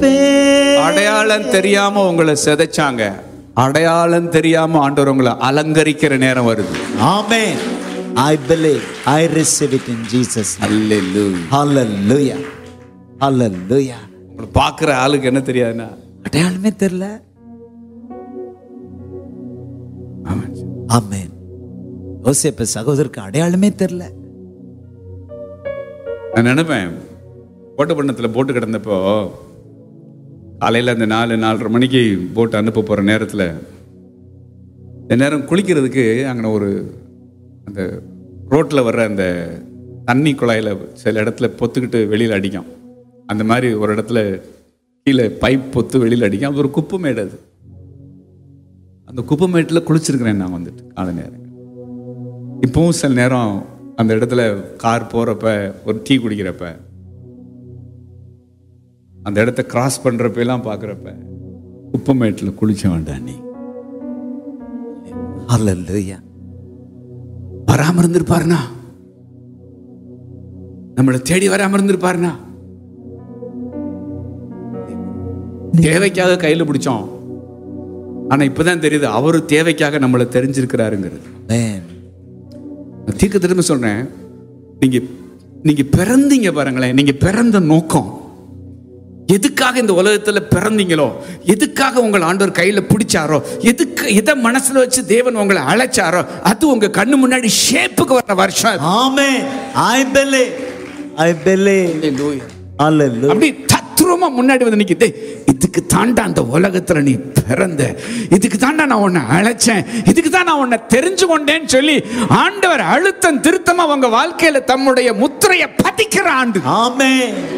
வைப்பேன் அடையாளம் தெரியாம உங்களை சிதைச்சாங்க அடையாளம் தெரியாம ஆண்டவர் உங்களை அலங்கரிக்கிற நேரம் வருது Amen. I believe. I receive it in Jesus. name. Hallelujah. Hallelujah. Hallelujah. உங்களை பார்க்குற ஆளுக்கு என்ன தெரியாதுன்னா அடையாளமே தெரியல ஆமாம் ஆமென் யோசேப்பு சகோதரருக்கு அடையாளமே தெரியல நான் நினைப்பேன் கோட்டப்பட்டினத்தில் போட்டு கிடந்தப்போ காலையில் அந்த நாலு நாலரை மணிக்கு போட்டு அனுப்ப போகிற நேரத்தில் இந்த நேரம் குளிக்கிறதுக்கு அங்கே ஒரு அந்த ரோட்டில் வர்ற அந்த தண்ணி குழாயில் சில இடத்துல பொத்துக்கிட்டு வெளியில் அடிக்கும் அந்த மாதிரி ஒரு இடத்துல கீழே பைப் பொத்து வெளியில் அடிக்கும் அது ஒரு குப்பை மேடு அது அந்த குப்பை மேட்டில் குளிச்சிருக்கிறேன் நான் வந்துட்டு காலை நேரம் இப்பவும் சில நேரம் அந்த இடத்துல கார் போகிறப்ப ஒரு டீ குடிக்கிறப்ப அந்த இடத்த கிராஸ் பண்ணுறப்ப எல்லாம் பார்க்குறப்ப குப்பமேட்டில் குளிச்ச வேண்டாம் நீ Hallelujah. வராம இருந்திருப்பாருனா நம்மளை தேடி வராம இருந்திருப்பாருனா தேவைக்காக கையில பிடிச்சோம் ஆனா இப்பதான் தெரியுது அவரு தேவைக்காக நம்மளை தெரிஞ்சிருக்கிறாருங்கிறது Amen. நான் தீர்க்க திரும்ப சொல்றேன் நீங்க நீங்க பிறந்தீங்க பாருங்களேன் நீங்க பிறந்த நோக்கம் எதுக்காக இந்த உலகத்துல பிறந்தீங்களோ எதுக்காக உங்கள் ஆண்டவர் கையில பிடிச்சாரோ எதுக்கு எதை மனசுல வச்சு தேவன் உங்களை அழைச்சாரோ அது உங்க கண்ணு முன்னாடி ஷேப்புக்கு வர வருஷம் அது. Amen. I believe. I believe. Hallelujah. அப்படி தத்ரூபமா முன்னாடி வந்து நிக்குது இதுக்கு தாண்டா அந்த உலகத்துல நீ பிறந்த இதுக்கு தாண்டா நான் உன்னை அழைச்சேன் இதுக்கு தான் நான் உன்னை தெரிஞ்சு கொண்டேன்னு சொல்லி ஆண்டவர் அழுத்தம் திருத்தமா உங்க வாழ்க்கையில தம்முடைய முத்திரையை பதிக்கிற ஆண்டு Amen.